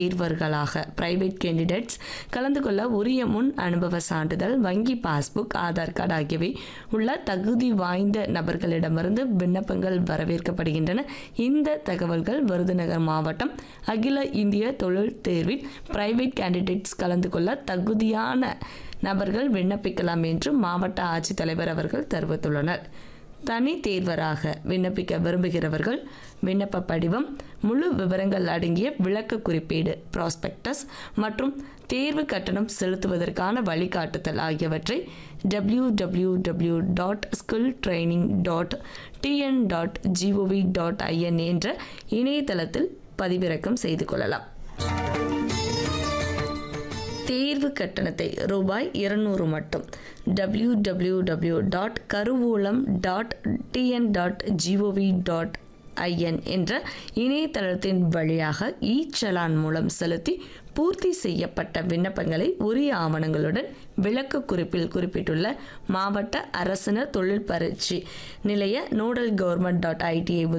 தேர்வர்களாக private candidates கலந்து கொள்ள உரிய முன் அனுபவ சான்றிதழ் வங்கி பாஸ்புக் ஆதார் கார்டு ஆகியவை உள்ள தகுதி வாய்ந்த நபர்களிடமிருந்து விண்ணப்பங்கள் வரவேற்கப்படுகின்றன இந்த தகவல்கள் விருதுநகர் மாவட்டம் அகில இந்திய தொழில் தேர்வில் பிரைவேட் கேண்டிடேட்ஸ் கலந்து கொள்ள தகுதியான நபர்கள் விண்ணப்பிக்கலாம் என்று மாவட்ட ஆட்சித்தலைவர் அவர்கள் தெரிவித்துள்ளனர் தனி தேர்வராக விண்ணப்பிக்க விரும்புகிறவர்கள் விண்ணப்ப படிவம் முழு விவரங்கள் அடங்கிய விளக்க குறிப்பீடு ப்ராஸ்பெக்டஸ் மற்றும் தேர்வு கட்டணம் செலுத்துவதற்கான வழிகாட்டுதல் ஆகியவற்றை W W W dot skill training dot TN dot GOV dot IN என்ற இணையதளத்தில் பதிவிறக்கம் செய்து கொள்ளலாம் தேர்வு கட்டணத்தை ரூபாய் இருநூறு மட்டும் W W W dot Karuvoolam dot TN dot GOV dot IN என்ற இணையதளத்தின் வழியாக இ சலான் மூலம் செலுத்தி பூர்த்தி செய்யப்பட்ட விண்ணப்பங்களை உரிய ஆவணங்களுடன் விளக்க குறிப்பில் குறிப்பிட்டுள்ள மாவட்ட அரசினர் தொழில் பயிற்சி நிலைய நோடல் கவர்மெண்ட் டாட் ஐடிஐ